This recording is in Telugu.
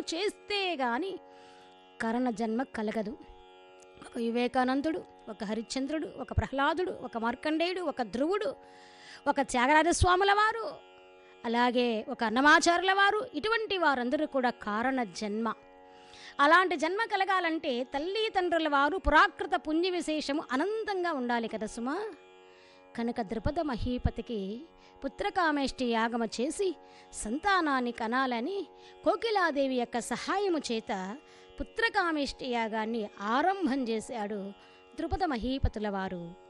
చేస్తే గాని కరణ జన్మ కలగదు ఒక వివేకానందుడు ఒక హరిశ్చంద్రుడు ఒక ప్రహ్లాదుడు ఒక మార్కండేయుడు ఒక ధ్రువుడు ఒక త్యాగరాజస్వాముల వారు అలాగే ఒక అన్నమాచారుల వారు ఇటువంటి వారందరూ కూడా కారణ జన్మ అలాంటి జన్మ కలగాలంటే తల్లి తండ్రుల వారు పురాకృత పుణ్య విశేషము అనంతంగా ఉండాలి కదా సుమా కనుక ద్రుపద మహీపతికి పుత్రకామేష్టి యాగమ చేసి సంతానాన్ని కనాలని కోకిలాదేవి యొక్క సహాయము చేత పుత్రకామేష్టి యాగాన్ని ఆరంభం చేశాడు ద్రుపద మహీపతుల వారు